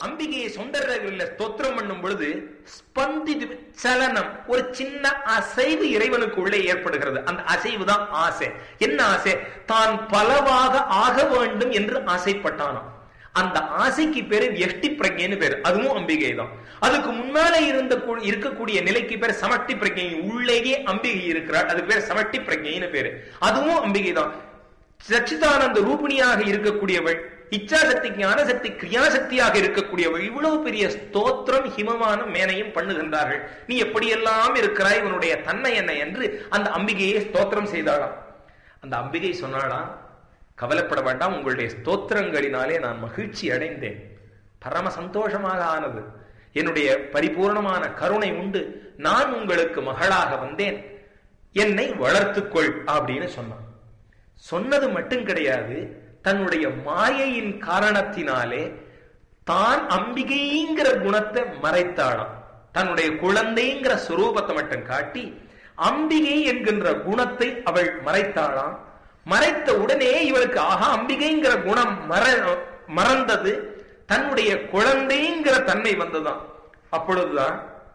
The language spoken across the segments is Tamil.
அம்பிகையை சொந்தரகல்ல ஸ்தோத்திரம் பண்ணும் பொழுது ஸ்பந்தி சலனம் ஒரு சின்ன அசைவு இறைவனுக்கு உள்ளே ஏற்படுகிறது அந்த அசைவு தான் ஆசை என்ன ஆசை தான் பலவாக ஆக வேண்டும் என்று ஆசைப்பட்டானாம் அந்த ஆசைக்கு பேரு எஷ்டி பிரஜைன்னு பேரு அதுவும் அம்பிகை தான் அதுக்கு முன்னால இருந்த இருக்கக்கூடிய நிலைக்கு பேர் சமட்டி பிரஜை உள்ளேயே அம்பிகை இருக்கிறார் அதுக்கு பேர் சமட்டி பிரஜைன்னு பேரு அதுவும் அம்பிகை தான் சச்சிதானந்த ரூபிணியாக இருக்கக்கூடியவள் இச்சாசக்தி ஞானசக்தி கிரியாசக்தியாக இருக்கக்கூடியவள் இவ்வளவு பெரிய ஸ்தோத்திரம் ஹிமமான மேனையும் பண்ணுகின்றார்கள் நீ எப்படியெல்லாம் இருக்கிறாய் இவனுடைய தன்மை என்ன என்று அந்த அம்பிகையை ஸ்தோத்திரம் செய்தாளாம் அந்த அம்பிகை சொன்னாளாம் கவலைப்பட வேண்டாம் உங்களுடைய ஸ்தோத்திரங்களினாலே நான் மகிழ்ச்சி அடைந்தேன் பரம சந்தோஷமாக ஆனது என்னுடைய பரிபூர்ணமான கருணை உண்டு நான் உங்களுக்கு மகளாக வந்தேன் என்னை வளர்த்துக்கொள் அப்படின்னு சொன்னான் சொன்னது மட்டும் கிடையாது தன்னுடைய மாயையின் காரணத்தினாலே தான் அம்பிகைங்கிற குணத்தை மறைத்தாளாம் தன்னுடைய குழந்தைங்கிற சுரூபத்தை மட்டும் காட்டி அம்பிகை என்கின்ற குணத்தை அவள் மறைத்தாளாம் மறைத்த உடனே இவளுக்கு ஆஹா அம்பிகைங்கிற குணம் மற மறந்தது தன்னுடைய குழந்தைங்கிற தன்மை வந்ததுதான் அப்பொழுதுதான்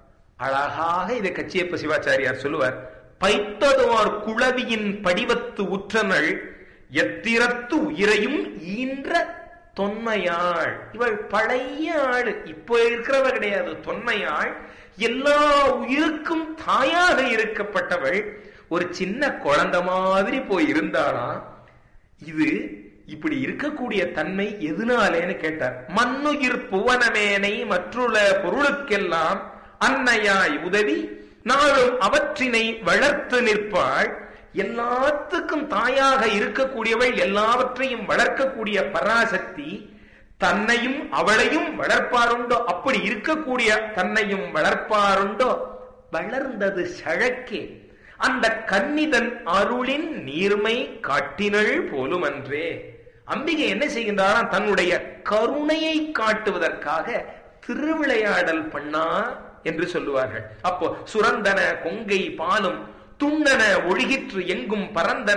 அழகாக இதை கச்சியப்ப சிவாச்சாரியார் சொல்லுவார் பைத்ததுவார் குளவியின் படிவத்து உற்றனள் எத்திரத்து உயிரையும் ஈன்ற தொன்மையாள் இவள் பழைய ஆள் இப்போ இருக்கிறவ கிடையாது தொன்மையாள் எல்லா உயிருக்கும் தாயாக இருக்கப்பட்டவள் ஒரு சின்ன குழந்தை மாதிரி போய் இருந்தாளாம் இது இப்படி இருக்கக்கூடிய தன்மை எதனாலேன்னு கேட்டார் மண்ணுயிர் புவனமேனை மற்றுள்ள பொருளுக்கெல்லாம் அன்னையாய் உதவி நாளும் அவற்றினை வளர்த்து நிற்பாள் எல்லாத்துக்கும் தாயாக இருக்கக்கூடியவள் எல்லாவற்றையும் வளர்க்கக்கூடிய பராசக்தி தன்னையும் அவளையும் வளர்ப்பாருண்டோ அப்படி இருக்கக்கூடிய தன்னையும் வளர்ப்பாருண்டோ வளர்ந்தது சழக்கே அந்த கன்னிதன் அருளின் நீர்மை காட்டினள் போலுமன்றே அம்பிகை என்ன செய்கின்றாராம் தன்னுடைய கருணையை காட்டுவதற்காக திருவிளையாடல் பண்ணா என்று சொல்லுவார்கள் அப்போ சுரந்தன கொங்கை பாலும் துண்ணன ஒழுகிற்று எங்கும் பரந்தன